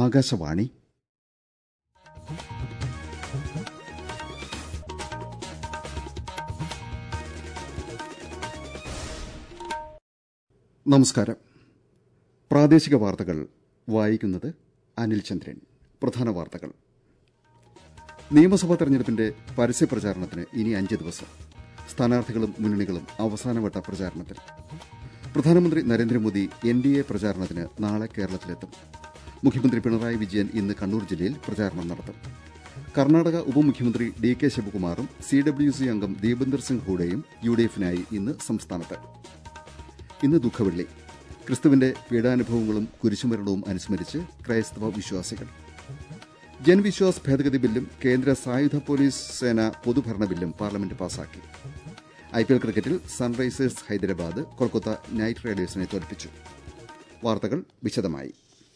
ആകാശവാണി നമസ്കാരം പ്രാദേശിക വാർത്തകൾ വായിക്കുന്നത് അനിൽ ചന്ദ്രൻ പ്രധാന വാർത്തകൾ നിയമസഭാ തെരഞ്ഞെടുപ്പിന്റെ പരസ്യ പ്രചാരണത്തിന് ഇനി അഞ്ച് ദിവസം സ്ഥാനാർത്ഥികളും മുന്നണികളും അവസാനവട്ട പ്രചാരണത്തിൽ പ്രധാനമന്ത്രി നരേന്ദ്രമോദി എൻ ഡി എ പ്രചാരണത്തിന് നാളെ കേരളത്തിലെത്തും മുഖ്യമന്ത്രി പിണറായി വിജയൻ ഇന്ന് കണ്ണൂർ ജില്ലയിൽ പ്രചാരണം നടത്തും കർണാടക ഉപമുഖ്യമന്ത്രി ഡി കെ ശിവകുമാറും സി ഡബ്ല്യു സി അംഗം ദീപന്ദർ സിംഗ് ഹൂഡയും യു ഡി എഫിനായി ഇന്ന് സംസ്ഥാനത്ത് ഇന്ന് ദുഃഖവെള്ളി ക്രിസ്തുവിന്റെ പീഡാനുഭവങ്ങളും കുരിശുമരണവും അനുസ്മരിച്ച് ക്രൈസ്തവ വിശ്വാസികൾ ജൻവിശ്വാസ് ഭേദഗതി ബില്ലും കേന്ദ്ര സായുധ പോലീസ് സേന പൊതുഭരണ ബില്ലും പാർലമെന്റ് പാസാക്കി ഐപിഎൽ ക്രിക്കറ്റിൽ സൺറൈസേഴ്സ് ഹൈദരാബാദ് കൊൽക്കത്ത നൈറ്റ് റൈഡേഴ്സിനെ തോൽപ്പിച്ചു വാർത്തകൾ വിശദമായി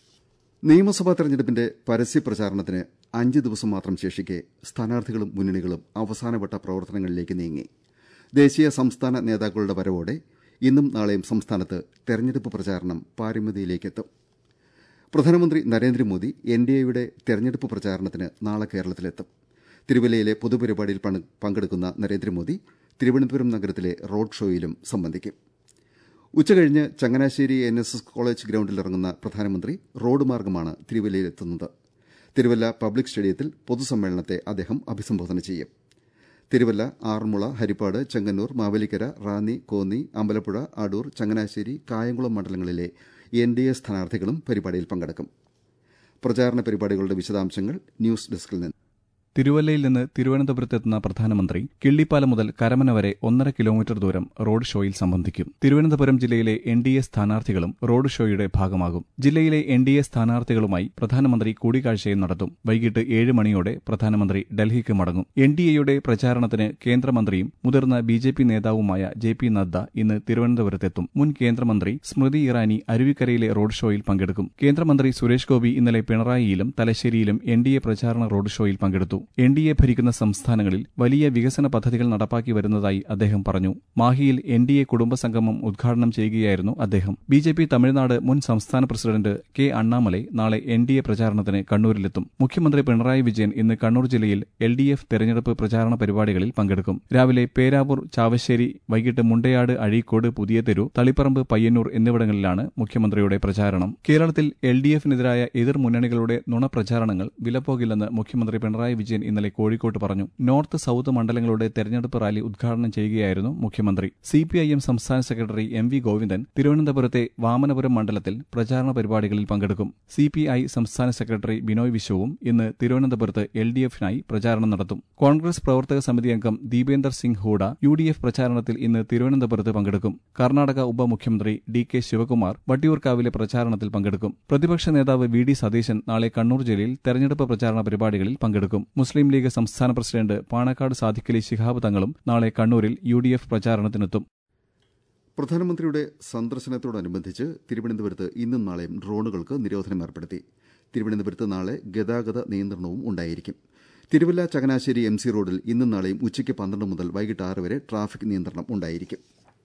നിയമസഭാ തെരഞ്ഞെടുപ്പിന്റെ പരസ്യ പ്രചാരണത്തിന് അഞ്ച് ദിവസം മാത്രം ശേഷിക്കെ സ്ഥാനാർത്ഥികളും മുന്നണികളും അവസാനവട്ട പ്രവർത്തനങ്ങളിലേക്ക് നീങ്ങി ദേശീയ സംസ്ഥാന നേതാക്കളുടെ വരവോടെ ഇന്നും നാളെയും സംസ്ഥാനത്ത് തെരഞ്ഞെടുപ്പ് പ്രചാരണം പാരമ്യതയിലേക്കെത്തും പ്രധാനമന്ത്രി നരേന്ദ്രമോദി എൻ ഡി എയുടെ തെരഞ്ഞെടുപ്പ് പ്രചാരണത്തിന് നാളെ കേരളത്തിലെത്തും തിരുവല്ലയിലെ പൊതുപരിപാടിയിൽ പങ്കെടുക്കുന്ന നരേന്ദ്രമോദി തിരുവനന്തപുരം നഗരത്തിലെ റോഡ് ഷോയിലും സംബന്ധിക്കും ഉച്ചകഴിഞ്ഞ് Changanassery N S S college ഗ്രൌണ്ടിലിറങ്ങുന്ന പ്രധാനമന്ത്രി റോഡ് മാർഗമാണ് തിരുവല്ലയിലെത്തുന്നത് തിരുവല്ല പബ്ലിക് സ്റ്റേഡിയത്തിൽ പൊതുസമ്മേളനത്തെ അദ്ദേഹം അഭിസംബോധന ചെയ്യും തിരുവല്ല ആറന്മുള ഹരിപ്പാട് ചെങ്ങന്നൂർ മാവേലിക്കര റാന്നി കോന്നി അമ്പലപ്പുഴ അടൂർ ചങ്ങനാശ്ശേരി കായംകുളം മണ്ഡലങ്ങളിലെ എൻ ഡി എ സ്ഥാനാർത്ഥികളും പരിപാടിയിൽ പങ്കെടുക്കും പ്രചാരണ പരിപാടികളുടെ വിശദാംശങ്ങൾ ന്യൂസ് ഡെസ്കിൽ നിന്ന് തിരുവല്ലയിൽ നിന്ന് തിരുവനന്തപുരത്തെത്തുന്ന പ്രധാനമന്ത്രി കിള്ളിപ്പാലം മുതൽ കരമന വരെ ഒന്നര കിലോമീറ്റർ ദൂരം റോഡ് ഷോയിൽ സംബന്ധിക്കും തിരുവനന്തപുരം ജില്ലയിലെ എൻ ഡി എ സ്ഥാനാർത്ഥികളും റോഡ് ഷോയുടെ ഭാഗമാകും ജില്ലയിലെ എൻ ഡി എ സ്ഥാനാർത്ഥികളുമായി പ്രധാനമന്ത്രി കൂടിക്കാഴ്ചയും നടത്തും വൈകിട്ട് ഏഴ് മണിയോടെ പ്രധാനമന്ത്രി ഡൽഹിക്ക് മടങ്ങും എൻ ഡി എയുടെ പ്രചാരണത്തിന് കേന്ദ്രമന്ത്രിയും മുതിർന്ന ബി ജെ പി നേതാവുമായ ജെ പി നദ്ദ ഇന്ന് തിരുവനന്തപുരത്തെത്തും മുൻ കേന്ദ്രമന്ത്രി സ്മൃതി ഇറാനി അരുവിക്കരയിലെ റോഡ് ഷോയിൽ പങ്കെടുക്കും കേന്ദ്രമന്ത്രി സുരേഷ് ഗോപി ഇന്നലെ പിണറായിയിലും തലശ്ശേരിയിലും എൻ ഡി എ പ്രചാരണ റോഡ് ഷോയിൽ പങ്കെടുത്തു എൻ ഡി എ ഭരിക്കുന്ന സംസ്ഥാനങ്ങളിൽ വലിയ വികസന പദ്ധതികൾ നടപ്പാക്കി വരുന്നതായി അദ്ദേഹം പറഞ്ഞു മാഹിയിൽ എൻ ഡി എ കുടുംബസംഗമം ഉദ്ഘാടനം ചെയ്യുകയായിരുന്നു അദ്ദേഹം ബി ജെ പി തമിഴ്നാട് മുൻ സംസ്ഥാന പ്രസിഡന്റ് കെ അണ്ണാമലൈ നാളെ എൻ ഡി എ പ്രചാരണത്തിന് കണ്ണൂരിലെത്തും മുഖ്യമന്ത്രി പിണറായി വിജയൻ ഇന്ന് കണ്ണൂർ ജില്ലയിൽ എൽ ഡി എഫ് തെരഞ്ഞെടുപ്പ് പ്രചാരണ പരിപാടികളിൽ പങ്കെടുക്കും രാവിലെ പേരാവൂർ ചാവശ്ശേരി വൈകിട്ട് മുണ്ടയാട് അഴീക്കോട് പുതിയതെരു തളിപ്പറമ്പ് പയ്യന്നൂർ എന്നിവിടങ്ങളിലാണ് മുഖ്യമന്ത്രിയുടെ പ്രചാരണം കേരളത്തിൽ എൽ ഡി എഫിനെതിരായ എതിർ മുന്നണികളുടെ നുണപ്രചാരണങ്ങൾ വിലപ്പോകില്ലെന്ന് മുഖ്യമന്ത്രി പിണറായി വിജയൻ ഇന്നലെ കോഴിക്കോട്ട് പറഞ്ഞു നോർത്ത് സൌത്ത് മണ്ഡലങ്ങളുടെ തെരഞ്ഞെടുപ്പ് റാലി ഉദ്ഘാടനം ചെയ്യുകയായിരുന്നു മുഖ്യമന്ത്രി സിപിഐഎം സംസ്ഥാന സെക്രട്ടറി എം വി ഗോവിന്ദൻ തിരുവനന്തപുരത്തെ വാമനപുരം മണ്ഡലത്തിൽ പ്രചാരണ പരിപാടികളിൽ പങ്കെടുക്കും സിപിഐ സംസ്ഥാന സെക്രട്ടറി ബിനോയ് വിശ്വവും ഇന്ന് തിരുവനന്തപുരത്ത് എൽ ഡി എഫിനായി പ്രചാരണം നടത്തും കോൺഗ്രസ് പ്രവർത്തക സമിതി അംഗം Deepender Singh Hooda U D F പ്രചാരണത്തിൽ ഇന്ന് തിരുവനന്തപുരത്ത് പങ്കെടുക്കും കർണാടക ഉപമുഖ്യമന്ത്രി ഡി കെ ശിവകുമാർ വട്ടിയൂർക്കാവിലെ പ്രചാരണത്തിൽ പങ്കെടുക്കും പ്രതിപക്ഷ നേതാവ് വി ഡി സതീശൻ നാളെ കണ്ണൂർ ജില്ലയിൽ തെരഞ്ഞെടുപ്പ് പ്രചാരണ പരിപാടികളിൽ പങ്കെടുക്കും മുസ്ലിം ലീഗ് സംസ്ഥാന പ്രസിഡന്റ് പാണക്കാട് സാദിഖലി ശിഹാബ് തങ്ങളും നാളെ കണ്ണൂരിൽ യു ഡി എഫ് പ്രചാരണത്തിനെത്തും പ്രധാനമന്ത്രിയുടെ സന്ദർശനത്തോടനുബന്ധിച്ച് തിരുവനന്തപുരത്ത് ഇന്നും നാളെയും ഡ്രോണുകൾക്ക് നിരോധനം ഏർപ്പെടുത്തി തിരുവനന്തപുരത്ത് നാളെ ഗതാഗത നിയന്ത്രണവും ഉണ്ടായിരിക്കും തിരുവല്ല ചങ്ങനാശ്ശേരി എം സി റോഡിൽ ഇന്നും നാളെയും ഉച്ചയ്ക്ക് പന്ത്രണ്ട് മുതൽ വൈകിട്ട് ആറ് വരെ ട്രാഫിക് നിയന്ത്രണം ഉണ്ടായിരിക്കും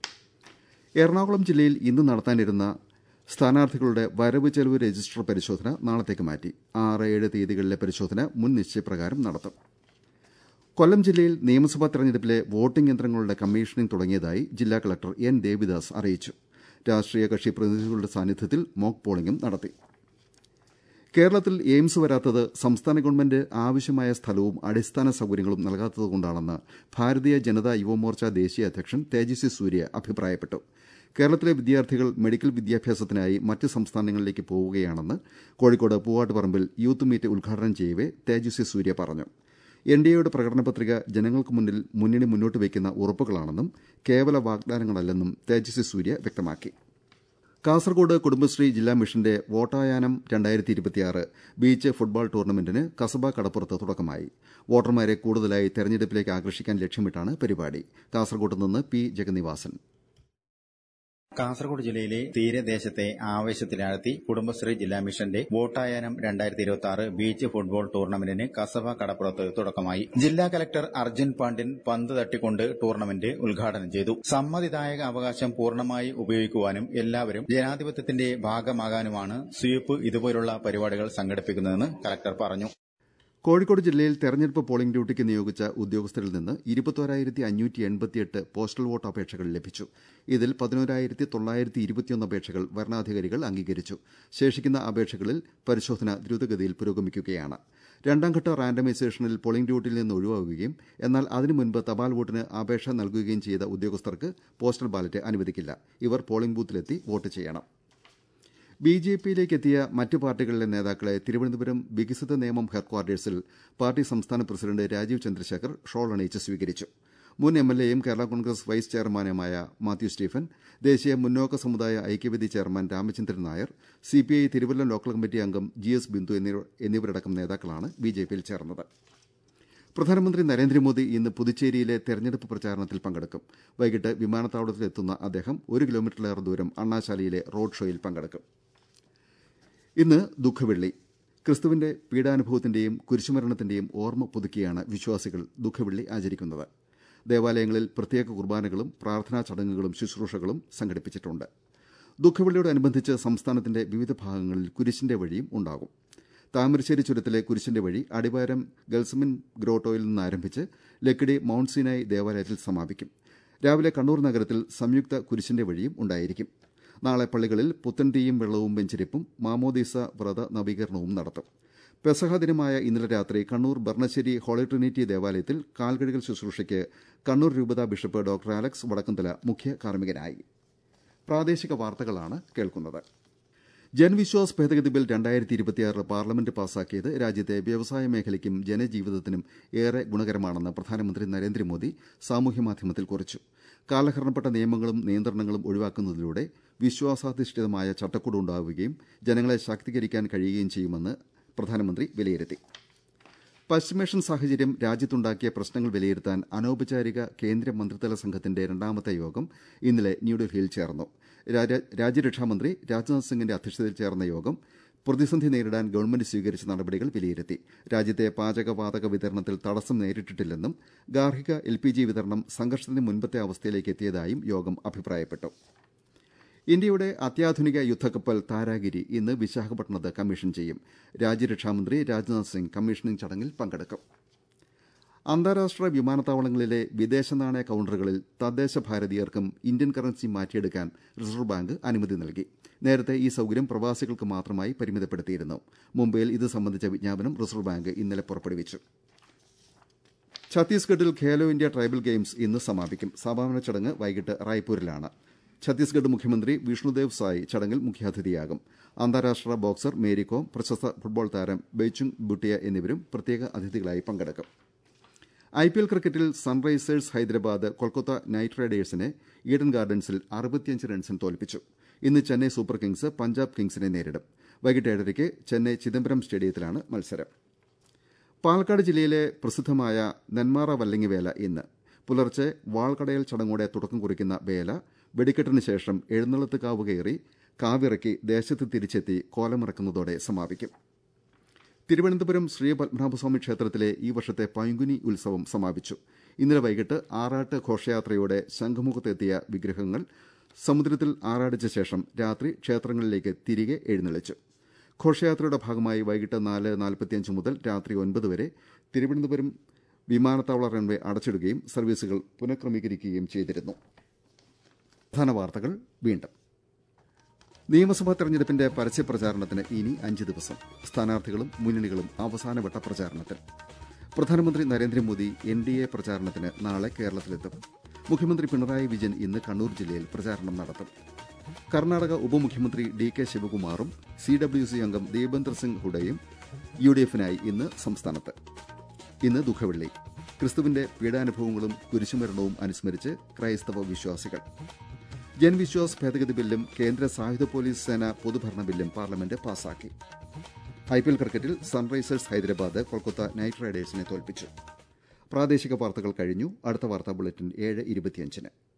എറണാകുളം ജില്ലയിൽ ഇന്ന് നടത്താനിരുന്ന സ്ഥാനാർത്ഥികളുടെ വരവ് ചെലവ് രജിസ്റ്റർ പരിശോധന നാളത്തേക്ക് മാറ്റി ആറ് ഏഴ് തീയതികളിലെ പരിശോധന മുൻ നിശ്ചയപ്രകാരം നടത്തും കൊല്ലം ജില്ലയിൽ നിയമസഭാ തെരഞ്ഞെടുപ്പിലെ വോട്ടിംഗ് യന്ത്രങ്ങളുടെ കമ്മീഷനിംഗ് തുടങ്ങിയതായി ജില്ലാ കളക്ടർ എൻ ദേവിദാസ് അറിയിച്ചു രാഷ്ട്രീയ കക്ഷി പ്രതിനിധികളുടെ സാന്നിധ്യത്തിൽ മോക്ക് പോളിംഗും നടത്തി കേരളത്തിൽ എയിംസ് വരാത്തത് സംസ്ഥാന ഗവൺമെന്റ് ആവശ്യമായ സ്ഥലവും അടിസ്ഥാന സൌകര്യങ്ങളും നൽകാത്തതുകൊണ്ടാണെന്ന് ഭാരതീയ ജനതാ യുവമോർച്ച ദേശീയ അധ്യക്ഷൻ തേജസ്വി സൂര്യ അഭിപ്രായപ്പെട്ടു കേരളത്തിലെ വിദ്യാർത്ഥികൾ മെഡിക്കൽ വിദ്യാഭ്യാസത്തിനായി മറ്റ് സംസ്ഥാനങ്ങളിലേക്ക് പോവുകയാണെന്ന് കോഴിക്കോട് പൂവാട്ടുപറമ്പിൽ യൂത്ത് മീറ്റ് ഉദ്ഘാടനം ചെയ്യവെ തേജസ്വി സൂര്യ പറഞ്ഞു എൻ ഡി എയുടെ പ്രകടന പത്രിക ജനങ്ങൾക്ക് മുന്നിൽ മുന്നണി മുന്നോട്ട് വയ്ക്കുന്ന ഉറപ്പുകളാണെന്നും കേവല വാഗ്ദാനങ്ങളല്ലെന്നും തേജസ്വി സൂര്യ വ്യക്തമാക്കി കാസർകോട് കുടുംബശ്രീ ജില്ലാ മിഷന്റെ വോട്ടായാനം രണ്ടായിരത്തി ഇരുപത്തിയാറ് ബീച്ച് ഫുട്ബോൾ ടൂർണമെന്റിന് കസബ കടപ്പുറത്ത് തുടക്കമായി വോട്ടർമാരെ കൂടുതലായി തെരഞ്ഞെടുപ്പിലേക്ക് ആകർഷിക്കാൻ ലക്ഷ്യമിട്ടാണ് പരിപാടി കാസർകോട്ട് നിന്ന് പി ജഗന്നിവാസൻ കാസർഗോഡ് ജില്ലയിലെ തീരദേശത്തെ ആവേശത്തിലാഴ്ത്തി കുടുംബശ്രീ ജില്ലാ മിഷന്റെ വോട്ടായാനം രണ്ടായിരത്തി ഇരുപത്തി ആറ് ബീച്ച് ഫുട്ബോൾ ടൂർണമെന്റിന് കസബ കടപ്പുറത്ത് തുടക്കമായി ജില്ലാ കലക്ടർ അർജുൻ പാണ്ഡ്യൻ പന്ത് തട്ടിക്കൊണ്ട് ടൂർണമെന്റ് ഉദ്ഘാടനം ചെയ്തു സമ്മതിദായക അവകാശം പൂർണ്ണമായി ഉപയോഗിക്കുവാനും എല്ലാവരും ജനാധിപത്യത്തിന്റെ ഭാഗമാകാനുമാണ് സ്വീപ്പ് ഇതുപോലുള്ള പരിപാടികൾ സംഘടിപ്പിക്കുന്നതെന്ന് കലക്ടർ പറഞ്ഞു കോഴിക്കോട് ജില്ലയിൽ തെരഞ്ഞെടുപ്പ് പോളിംഗ് ഡ്യൂട്ടിക്ക് നിയോഗിച്ച ഉദ്യോഗസ്ഥരിൽ നിന്ന് ഇരുപത്തോരായിരത്തി അഞ്ഞൂറ്റി എൺപത്തിയെട്ട് പോസ്റ്റൽ വോട്ട് അപേക്ഷകൾ ലഭിച്ചു ഇതിൽ പതിനോരായിരത്തി തൊള്ളായിരത്തി ഇരുപത്തിയൊന്ന് അപേക്ഷകൾ വരണാധികാരികൾ അംഗീകരിച്ചു ശേഷിക്കുന്ന അപേക്ഷകളിൽ പരിശോധന ദ്രുതഗതിയിൽ പുരോഗമിക്കുകയാണ് രണ്ടാംഘട്ട റാൻഡമൈസേഷനിൽ പോളിംഗ് ഡ്യൂട്ടിയിൽ നിന്ന് ഒഴിവാകുകയും എന്നാൽ അതിനു മുൻപ് തപാൽ വോട്ടിന് അപേക്ഷ നൽകുകയും ചെയ്ത ഉദ്യോഗസ്ഥർക്ക് പോസ്റ്റൽ ബാലറ്റ് അനുവദിക്കില്ല ഇവർ പോളിംഗ് ബൂത്തിലെത്തി വോട്ട് ചെയ്യണം ബി ജെ പിയിലേക്ക് എത്തിയ മറ്റ് പാർട്ടികളിലെ നേതാക്കളെ തിരുവനന്തപുരം വികസിത നിയമം ഹെഡ്ക്വാർട്ടേഴ്സിൽ പാർട്ടി സംസ്ഥാന പ്രസിഡന്റ് രാജീവ് ചന്ദ്രശേഖർ ഷോൾ അണിയിച്ച് സ്വീകരിച്ചു മുൻ എം എൽ എയും കേരള കോൺഗ്രസ് വൈസ് ചെയർമാനുമായ മാത്യു സ്റ്റീഫൻ ദേശീയ മുന്നോക്ക സമുദായ ഐക്യവേദി chairman Ramachandran Nair CPI Thiruvallam local committee അംഗം ജി എസ് ബിന്ദു എന്നിവരടക്കം നേതാക്കളാണ് ബിജെപിയിൽ ചേർന്നത് പ്രധാനമന്ത്രി നരേന്ദ്രമോദി ഇന്ന് പുതുച്ചേരിയിലെ തെരഞ്ഞെടുപ്പ് പ്രചാരണത്തിൽ പങ്കെടുക്കും വൈകിട്ട് വിമാനത്താവളത്തിലെത്തുന്ന അദ്ദേഹം ഒരു കിലോമീറ്ററിലേറെ ദൂരം അണ്ണാശാലയിലെ റോഡ് ഷോയിൽ പങ്കെടുക്കും ഇന്ന് ദുഃഖവെള്ളി ക്രിസ്തുവിന്റെ പീഡാനുഭവത്തിന്റെയും കുരിശുമരണത്തിന്റെയും ഓർമ്മ പുതുക്കിയാണ് വിശ്വാസികൾ ദുഃഖവെള്ളി ആചരിക്കുന്നത് ദേവാലയങ്ങളിൽ പ്രത്യേക കുർബാനകളും പ്രാർത്ഥനാ ചടങ്ങുകളും ശുശ്രൂഷകളും സംഘടിപ്പിച്ചിട്ടുണ്ട് ദുഃഖവെള്ളിയോടനുബന്ധിച്ച് സംസ്ഥാനത്തിന്റെ വിവിധ ഭാഗങ്ങളിൽ കുരിശിന്റെ വഴിയും ഉണ്ടാകും താമരശ്ശേരി ചുരത്തിലെ കുരിശിന്റെ വഴി അടിവാരം ഗൾസമിൻ ഗ്രോട്ടോയിൽ നിന്ന് ആരംഭിച്ച് ലക്കിടി മൌണ്ട് സീനായി ദേവാലയത്തിൽ സമാപിക്കും രാവിലെ കണ്ണൂർ നഗരത്തിൽ സംയുക്ത കുരിശിന്റെ വഴിയും ഉണ്ടായിരിക്കും നാളെ പള്ളികളിൽ പുത്തൻതീയും വെള്ളവും വെഞ്ചരിപ്പും മാമോദീസ വ്രത നവീകരണവും നടത്തും പെസഹ ദിനമായ ഇന്നലെ രാത്രി കണ്ണൂർ ബർണശ്ശേരി ഹോളി ട്രിനിറ്റി ദേവാലയത്തിൽ കാൽകഴുകൽ ശുശ്രൂഷയ്ക്ക് കണ്ണൂർ രൂപത ബിഷപ്പ് ഡോക്ടർ അലക്സ് വടക്കുംതല മുഖ്യ കാർമ്മികനായി പ്രാദേശിക വാർത്തകളാണ് കേൾക്കുന്നത് ജൻവിശ്വാസ് ഭേദഗതി ബിൽ രണ്ടായിരത്തി ഇരുപത്തിയാറ് പാർലമെന്റ് പാസാക്കിയത് രാജ്യത്തെ വ്യവസായ മേഖലയ്ക്കും ജനജീവിതത്തിനും ഏറെ ഗുണകരമാണെന്ന് പ്രധാനമന്ത്രി നരേന്ദ്രമോദി സാമൂഹ്യമാധ്യമത്തിൽ കുറിച്ചു കാലഹരണപ്പെട്ട നിയമങ്ങളും നിയന്ത്രണങ്ങളും ഒഴിവാക്കുന്നതിലൂടെ വിശ്വാസാധിഷ്ഠിതമായ ചട്ടക്കൂട് ഉണ്ടാവുകയും ജനങ്ങളെ ശാക്തീകരിക്കാൻ കഴിയുകയും ചെയ്യുമെന്ന് പ്രധാനമന്ത്രി വിലയിരുത്തി പശ്ചിമേഷ്യൻ സാഹചര്യം രാജ്യത്തുണ്ടാക്കിയ പ്രശ്നങ്ങൾ വിലയിരുത്താൻ അനൌപചാരിക കേന്ദ്ര മന്ത്രിതല സംഘത്തിന്റെ രണ്ടാമത്തെ യോഗം ഇന്നലെ ന്യൂഡൽഹിയിൽ ചേർന്നു രാജ്യരക്ഷാമന്ത്രി രാജ്നാഥ് സിംഗിന്റെ അധ്യക്ഷതയിൽ ചേർന്ന യോഗം പ്രതിസന്ധി നേരിടാൻ ഗവൺമെന്റ് സ്വീകരിച്ച നടപടികൾ വിലയിരുത്തി രാജ്യത്തെ പാചകവാതക വിതരണത്തിൽ തടസ്സം നേരിട്ടിട്ടില്ലെന്നും ഗാർഹിക എൽ പി ജി വിതരണം സംഘർഷത്തിന് മുൻപത്തെ അവസ്ഥയിലേക്ക് എത്തിയതായും യോഗം അഭിപ്രായപ്പെട്ടു ഇന്ത്യയുടെ അത്യാധുനിക യുദ്ധക്കപ്പൽ താരാഗിരി ഇന്ന് വിശാഖപട്ടണത്ത് കമ്മീഷൻ ചെയ്യും രാജ്യരക്ഷാമന്ത്രി രാജ്നാഥ് സിംഗ് കമ്മീഷനിംഗ് ചടങ്ങിൽ പങ്കെടുക്കും അന്താരാഷ്ട്ര വിമാനത്താവളങ്ങളിലെ വിദേശ നാണയ കൌണ്ടറുകളിൽ തദ്ദേശ ഭാരതീയർക്കും ഇന്ത്യൻ കറൻസി മാറ്റിയെടുക്കാൻ റിസർവ് ബാങ്ക് അനുമതി നൽകി നേരത്തെ ഈ സൌകര്യം പ്രവാസികൾക്ക് മാത്രമായി പരിമിതപ്പെടുത്തിയിരുന്നു മുംബൈയിൽ ഇത് സംബന്ധിച്ച വിജ്ഞാപനം റിസർവ് ബാങ്ക് ഇന്നലെ പുറപ്പെടുവിച്ചു ഛത്തീസ്ഗഡിൽ ഖേലോ ഇന്ത്യ ട്രൈബൽ ഗെയിംസ് ഇന്ന് സമാപിക്കും സമാപന ചടങ്ങ് വൈകിട്ട് റായ്പൂരിലാണ് ഛത്തീസ്ഗഡ് മുഖ്യമന്ത്രി വിഷ്ണുദേവ് സായ് ചടങ്ങിൽ മുഖ്യാതിഥിയാകും അന്താരാഷ്ട്ര ബോക്സർ മേരികോം പ്രശസ്ത ഫുട്ബോൾ താരം ബെയ്ച്ചുങ് ബുട്ടിയ എന്നിവരും പ്രത്യേക അതിഥികളായി പങ്കെടുക്കും ഐപിഎൽ ക്രിക്കറ്റിൽ സൺറൈസേഴ്സ് ഹൈദരാബാദ് കൊൽക്കത്ത നൈറ്റ് റൈഡേഴ്സിനെ ഈഡൻ ഗാർഡൻസിൽ അറുപത്തിയഞ്ച് റൺസിന് തോൽപ്പിച്ചു ഇന്ന് ചെന്നൈ സൂപ്പർ കിങ്സ് പഞ്ചാബ് കിങ്സിനെ നേരിടും വൈകിട്ട് ഏഴരയ്ക്ക് ചെന്നൈ ചിദംബരം സ്റ്റേഡിയത്തിലാണ് മത്സരം പാലക്കാട് ജില്ലയിലെ പ്രസിദ്ധമായ നെന്മാറ വല്ലങ്ങി വേല ഇന്ന് പുലർച്ചെ വാൾകടയൽ ചടങ്ങോടെ തുടക്കം കുറിക്കുന്ന വേല വെടിക്കെട്ടിന് ശേഷം എഴുന്നള്ളത്ത് കാവ് കയറി കാവിറക്കി ദേശത്ത് തിരിച്ചെത്തി കോലമിറക്കുന്നതോടെ സമാപിക്കും തിരുവനന്തപുരം ശ്രീ പത്മനാഭസ്വാമി ക്ഷേത്രത്തിലെ ഈ വർഷത്തെ പൈങ്കുനി ഉത്സവം സമാപിച്ചു ഇന്നലെ വൈകിട്ട് ആറാട്ട് ഘോഷയാത്രയോടെ ശംഖുമുഖത്തെത്തിയ വിഗ്രഹങ്ങൾ സമുദ്രത്തിൽ ആറാടിച്ച ശേഷം രാത്രി ക്ഷേത്രങ്ങളിലേക്ക് തിരികെ എഴുന്നള്ളിച്ചു ഘോഷയാത്രയുടെ ഭാഗമായി വൈകിട്ട് നാല് നാൽപ്പത്തിയഞ്ച് മുതൽ രാത്രി ഒൻപത് വരെ തിരുവനന്തപുരം വിമാനത്താവള റൺവേ അടച്ചിടുകയും സർവീസുകൾ പുനഃക്രമീകരിക്കുകയും ചെയ്തിരുന്നു പ്രധാന വാർത്തകൾ വീണ്ടും നിയമസഭാ തെരഞ്ഞെടുപ്പിന്റെ പരസ്യപ്രചാരണത്തിന് ഇനി അഞ്ച് ദിവസം സ്ഥാനാർത്ഥികളും മുന്നണികളും അവസാനവട്ട പ്രചാരണത്തിൽ പ്രധാനമന്ത്രി നരേന്ദ്രമോദി എൻ ഡി എ പ്രചാരണത്തിന് നാളെ കേരളത്തിലെത്തും മുഖ്യമന്ത്രി പിണറായി വിജയൻ ഇന്ന് കണ്ണൂർ ജില്ലയിൽ പ്രചാരണം നടത്തും കർണാടക ഉപമുഖ്യമന്ത്രി ഡി കെ ശിവകുമാറും സി ഡബ്ല്യു സി അംഗം ദീപേന്ദർ സിംഗ് ഹുഡയും യു ഡി എഫിനായി ഇന്ന് സംസ്ഥാനത്ത് ഇന്ന് ദുഃഖവെള്ളി ക്രിസ്തുവിന്റെ പീഡാനുഭവങ്ങളും കുരിശുമരണവും അനുസ്മരിച്ച് ക്രൈസ്തവ വിശ്വാസികൾ ജൻവിശ്വാസ് ഭേദഗതി ബില്ലും കേന്ദ്ര സായുധ പോലീസ് സേന പൊതുഭരണ ബില്ലും പാർലമെന്റ് പാസാക്കി ഐപിഎൽ ക്രിക്കറ്റിൽ സൺറൈസേഴ്സ് ഹൈദരാബാദ് കൊൽക്കത്ത നൈറ്റ് റൈഡേഴ്സിനെ തോൽപ്പിച്ചു പ്രാദേശിക വാർത്തകൾ കഴിഞ്ഞു അടുത്ത വാർത്താ ബുള്ളറ്റിൻ ഏഴ് ഇരുപത്തിയഞ്ചിന്